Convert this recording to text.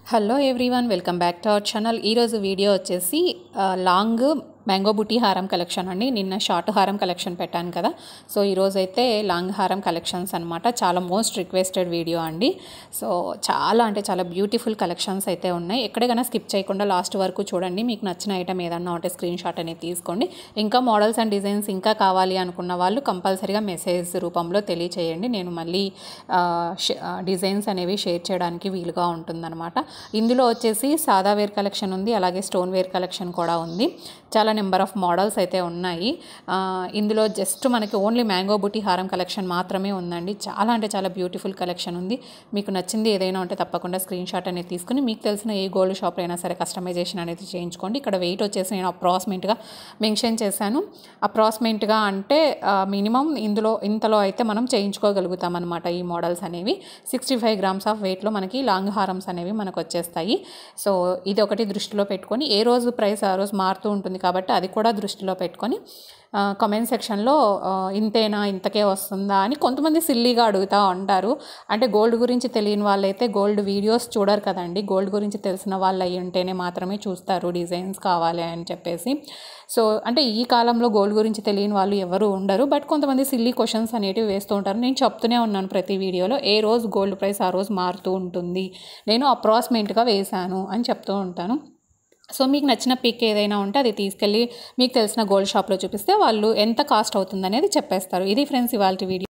hello everyone welcome back to our channel ఈరోజు video వచ్చేసి ఆ, లాంగ్ మ్యాంగో బుటీ హారం కలెక్షన్ అండి నిన్న షార్ట్ హారం కలెక్షన్ పెట్టాను కదా సో ఈరోజు అయితే లాంగ్ హారం కలెక్షన్స్ అనమాట చాలా మోస్ట్ రిక్వెస్టెడ్ వీడియో అండి సో చాలా అంటే చాలా బ్యూటిఫుల్ కలెక్షన్స్ అయితే ఉన్నాయి ఎక్కడికైనా స్కిప్ చేయకుండా లాస్ట్ వరకు చూడండి మీకు నచ్చిన ఐటమ్ ఏదన్నా ఉంటే స్క్రీన్ షాట్ అనేది తీసుకోండి ఇంకా మోడల్స్ అండ్ డిజైన్స్ ఇంకా కావాలి అనుకున్న వాళ్ళు కంపల్సరీగా మెసేజ్ రూపంలో తెలియచేయండి నేను మళ్ళీ ఆ, ష- ఆ, డిజైన్స్ అనేవి షేర్ చేయడానికి వీలుగా ఉంటుందన్నమాట ఇందులో వచ్చేసి సాదా వేర్ కలెక్షన్ ఉంది అలాగే స్టోన్ వేర్ కలెక్షన్ కూడా ఉంది చాలా నెంబర్ ఆఫ్ మోడల్స్ అయితే ఉన్నాయి ఆ, ఇందులో జస్ట్ మనకి ఓన్లీ మ్యాంగో బుటీ హారం కలెక్షన్ మాత్రమే ఉందండి చాలా అంటే చాలా బ్యూటిఫుల్ కలెక్షన్ ఉంది మీకు నచ్చింది ఏదైనా ఉంటే తప్పకుండా స్క్రీన్ షాట్ అనేది తీసుకుని మీకు తెలిసిన ఏ గోల్డ్ షాప్ అయినా సరే కస్టమైజేషన్ అనేది చేయించుకోండి ఇక్కడ వెయిట్ వచ్చేసి నేను అప్రాక్సిమేట్గా మెన్షన్ చేశాను అప్రాక్సిమేట్గా అంటే మినిమం ఇందులో ఇంతలో అయితే మనం చేయించుకోగలుగుతాం అనమాట ఈ మోడల్స్ అనేవి సిక్స్టీ ఫైవ్ గ్రామ్స్ ఆఫ్ వెయిట్లో మనకి లాంగ్ హారమ్స్ అనేవి మనకు వచ్చేస్తాయి సో ఇది ఒకటి దృష్టిలో పెట్టుకొని ఏ రోజు ప్రైస్ ఆ రోజు మారుతూ ఉంటుంది కాబట్టి అది కూడా దృష్టిలో పెట్టుకొని కామెంట్ సెక్షన్లో ఇంతేనా ఇంతకే వస్తుందా అని కొంతమంది సిల్లీగా అడుగుతూ ఉంటారు అంటే గోల్డ్ గురించి తెలియని వాళ్ళైతే గోల్డ్ వీడియోస్ చూడరు కదండి గోల్డ్ గురించి తెలిసిన వాళ్ళు అయి ఉంటేనే మాత్రమే చూస్తారు డిజైన్స్ కావాలి అని చెప్పేసి సో అంటే ఈ కాలంలో గోల్డ్ గురించి తెలియని వాళ్ళు ఎవరు ఉండరు బట్ కొంతమంది సిల్లీ క్వశ్చన్స్ అనేటివి వేస్తూ ఉంటారు నేను చెప్తూనే ఉన్నాను ప్రతి వీడియోలో ఏ రోజు గోల్డ్ ప్రైస్ ఆ రోజు మారుతూ ఉంటుంది నేను అప్రాక్సిమేట్గా వేశాను అని చెప్తూ ఉంటాను సో మీకు నచ్చిన పిక్ ఏదైనా ఉంటే అది తీసుకెళ్ళి మీకు తెలిసిన గోల్డ్ షాప్లో చూపిస్తే వాళ్ళు ఎంత కాస్ట్ అవుతుంది అనేది చెప్పేస్తారు ఇది ఫ్రెండ్స్ ఇవాళ వీడియో